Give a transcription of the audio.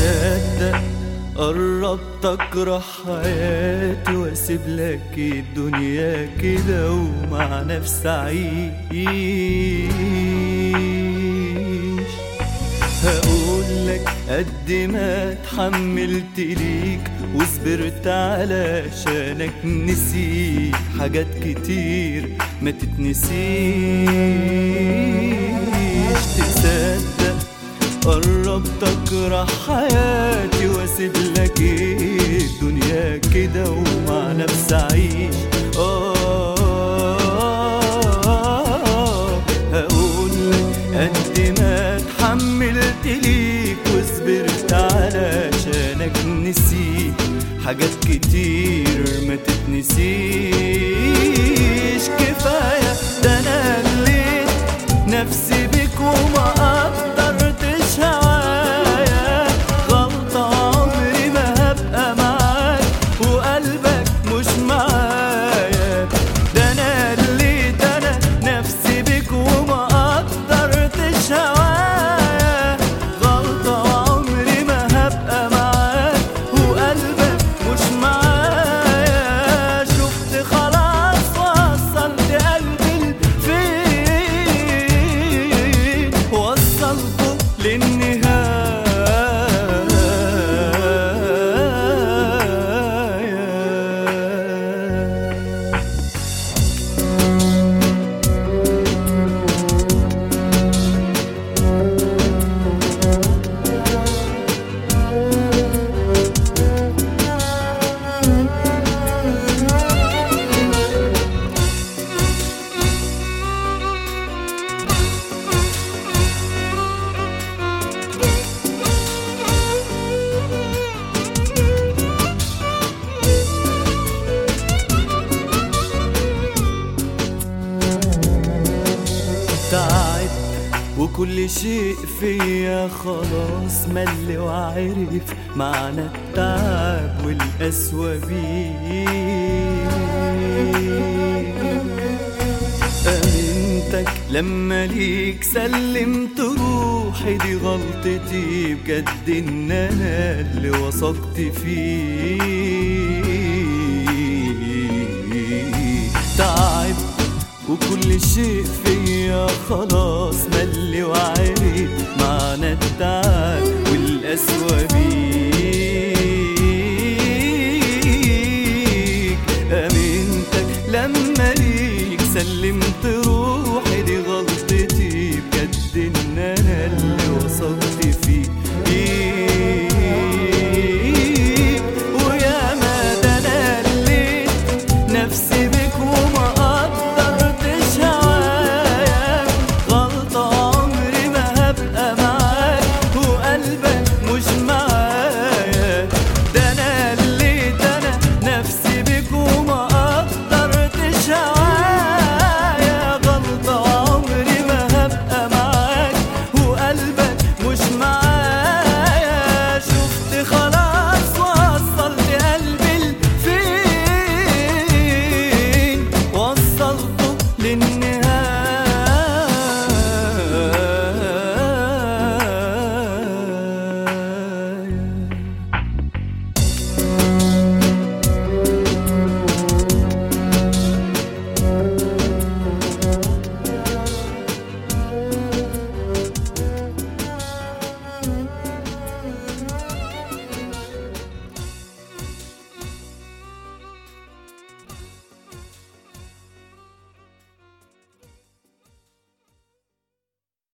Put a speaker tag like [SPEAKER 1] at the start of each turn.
[SPEAKER 1] تصدق قربت اكره حياتي واسيب لك الدنيا كده ومع نفسي اعيش هقول لك قد ما اتحملت ليك وصبرت علشانك نسيت حاجات كتير ما تتنسيش تصدق قربت اكره حياتي واسيب لك الدنيا كده ومع نفسي اعيش آه هقول لك قد ما اتحملت ليك وصبرت علشانك نسيت حاجات كتير ما تتنسيش كفاية ده انا قليت نفسي بيك وما قدرتش هوايا غلطة عمري ما هبقى معاك وقلبك مش معايا ده انا قليت انا نفسي بيك وما قدرتش هوايا غلطة عمري ما هبقى معاك وقلبك مش معايا شفت خلاص وصلت قلبي لفين وصلته للنهاية تعبت وكل شيء فيا خلاص مل وعرف معنى التعب والقسوة بيه أمنتك لما ليك سلمت روحي دي غلطتي بجد إن أنا اللي وثقت فيه تعبت وكل شيء فيا خلاص مل وعرف معنى التعب والقسوة بيه